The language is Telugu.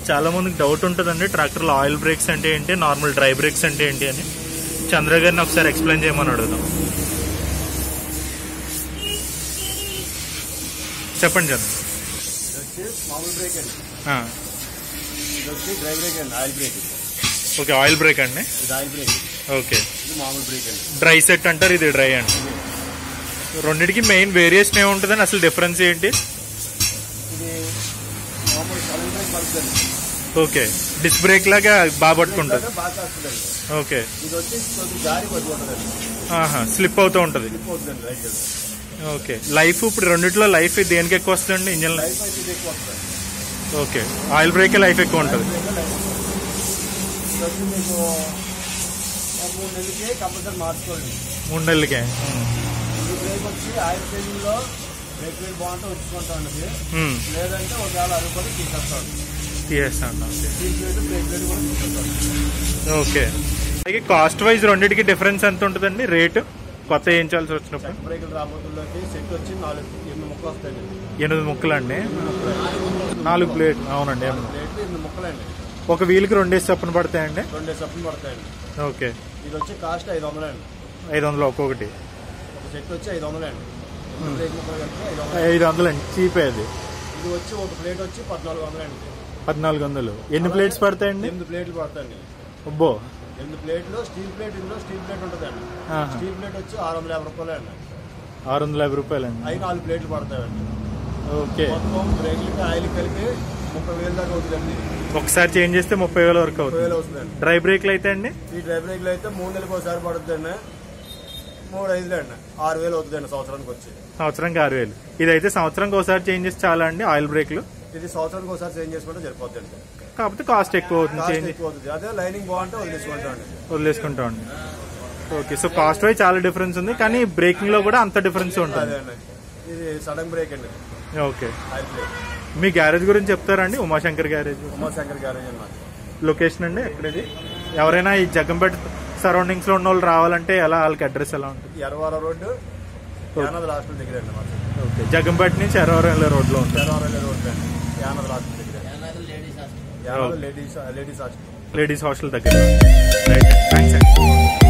చాలా మందికి డౌట్ ఉంటుందండి ట్రాక్టర్లో ఆయిల్ బ్రేక్స్ అంటే ఏంటి నార్మల్ డ్రై బ్రేక్స్ అంటే ఏంటి అని చంద్ర గారిని ఒకసారి ఎక్స్ప్లెయిన్ చేయమని అడుగుదాం చెప్పండి చంద్ర ఇది వచ్చి మామూలు బ్రేక్ అండి ఆ, ఇది వచ్చి డ్రై బ్రేక్ అండి oil brake okay oil brake అండి ఇది ఆయిల్ బ్రేక్ ఓకే ఇది మామూలు బ్రేక్ అండి డ్రై సెట్ అంటారు ఇది డ్రై అండి రెండింటికి మెయిన్ వేరియేషన్ ఏముంటుందని అసలు డిఫరెన్స్ ఏంటి ఇది మామూలు సడన్ బ్రేక్ పడుతుంది ఓకే డిస్క్ బ్రేక్ లాగా బాగా పట్టుకుంటుంది బాగా వస్తుందండి ఓకే ఇది వచ్చి కొంచెం జారి పడిపోతుందండి ఆహా స్లిప్ అవుతూ ఉంటుంది స్లిప్ అవుతుందండి రైట్ ఓకే లైఫ్ ఇప్పుడు రెండిట్లో లైఫ్ దేనికి ఎక్కువ వస్తుందండి ఇంజన్ లైఫ్ అయితే ఇది ఎక్కువ వస్తుంది ఓకే ఆయిల్ బ్రేకే లైఫ్ ఎక్కువ ఉంటుంది బ్రేక్ లైఫ్ ఇది వచ్చి మీకు ఒక మూడు నెలలకి కంపల్సరీ మార్చుకోండి మూడు నెలలకే ఈ బ్రేక్ వచ్చి ఆయిల్ స్టేజింగ్లో బ్రేక్ వేడి బాగుంటే వచ్చుకుంటా ఉన్నది ఉమ్, లేదంటే ఒకవేళ అనుకొని తీసేస్తాం తీసేస్తాను ఓకే సీట్ వేడి బ్రేక్ వేడి కూడా తీసుకొస్తాం ఓకే అలాగే కాస్ట్ వైజ్ రెండింటికి డిఫరెన్స్ ఎంత ఉంటుందండి రేటు కొత్త వేయించాల్సి వచ్చినప్పుడు చెక్ బ్రేకులు రాబోతుల్లోకి సెట్ వచ్చి నాలుగు ఎనిమిది ముక్కలు వస్తాయండి ఎనిమిది ముక్కలు అండి నాలుగు ప్లేట్ అవునండి రేట్లు ఎనిమిది ముక్కలండి ఒక వీల్కి రెండేసి చొప్పున పడతాయండి రెండు సప్పులు పడతాయండి ఓకే ఇది వచ్చి కాస్ట్ ఐదు వందలండి ఐదు వందలు ఒక్కొక్కటి ఒక సెట్ వచ్చి ఐదు వందలండి ఎనిమిది బ్రేక్ ముక్కలు కలిపి ఐదు వందలు ఐదు వందలు అండి చీప్ అది ఇది వచ్చి ఒక ప్లేట్ వచ్చి పద్నాలుగు వందలండి పద్నాలుగు వందలు ఎన్ని ప్లేట్స్ పడతాయండి ఎనిమిది ప్లేట్లు పడతాయండి అబ్బో ఎనిమిది ప్లేట్లు స్టీల్ ప్లేట్ ఇందులో స్టీల్ ప్లేట్ ఉంటుందండి ఆహా. స్టీల్ ప్లేట్ వచ్చి ఆరు వందల యాభై రూపాయలు అండి ఆరు వందల యాభై రూపాయలండి అవి నాలుగు ప్లేట్లు పడతాయండి ఓకే మొత్తం బ్రేక్లకి ఆయిల్ కలిపి ముప్పై వేలు దాకా అవుతుందండి ఒకసారి చేంజ్ చేస్తే ముప్పై వేల వరకు ముప్పై వేలు అవుతుంది అవుతుందండి డ్రై బ్రేక్లు అయితే అండి ఈ డ్రై బ్రేక్లు అయితే మూడు నెలలకు ఒకసారి పడుతుందండి మూడు ఐదులు అండి ఆరు వేలు అవుతుందండి సంవత్సరానికి వచ్చి సంవత్సరానికి ఆరు వేలు ఇదైతే సంవత్సరానికి ఒకసారి చేంజ్ చేస్తే చాలా అండి ఆయిల్ బ్రేక్లు ఇది సంవత్సరానికి ఒకసారి చేంజ్ చేసుకుంటే సరిపోతుందండి కాకపోతే కాస్ట్ ఎక్కువ అవుతుంది కాస్ట్ చేంజ్ ఎక్కువ అవుతుంది అదే లైనింగ్ బాగుంటే వదిలేసుకుంటామండి వదిలేసుకుంటాం అండి ఓకే సో కాస్ట్ వైజ్ చాలా డిఫరెన్స్ ఉంది కానీ బ్రేకింగ్ లో కూడా అంత డిఫరెన్స్ ఉంటుంది అదే అండి ఇది సడన్ బ్రేక్ అండి ఓకే ఆయిల్ బ్రేక్ మీ గ్యారేజ్ గురించి చెప్తారండి ఉమాశంకర్ గ్యారేజ్ ఉమాశంకర్ గ్యారేజ్ అన్నమాట లొకేషన్ అండి ఎక్కడది ఎవరైనా ఈ జగ్గంపేట సరౌండింగ్స్ లో ఉన్న వాళ్ళు రావాలంటే ఎలా వాళ్ళకి అడ్రస్ ఎలా ఉంటుంది ఎర్రవార రోడ్డు యానద్ హాస్పిటల్ దగ్గర అండి మాకు ఓకే జగ్గంపేట నుంచి ఎర్రవరం వెళ్ళే రోడ్లో ఉంటుంది ఎర్రవార రోడ్డు అండి యానద్ హాస్పిటల్ దగ్గర యానద్ ladies ladies hospital ladies hostel దగ్గర రైట్ థ్యాంక్స్ అండి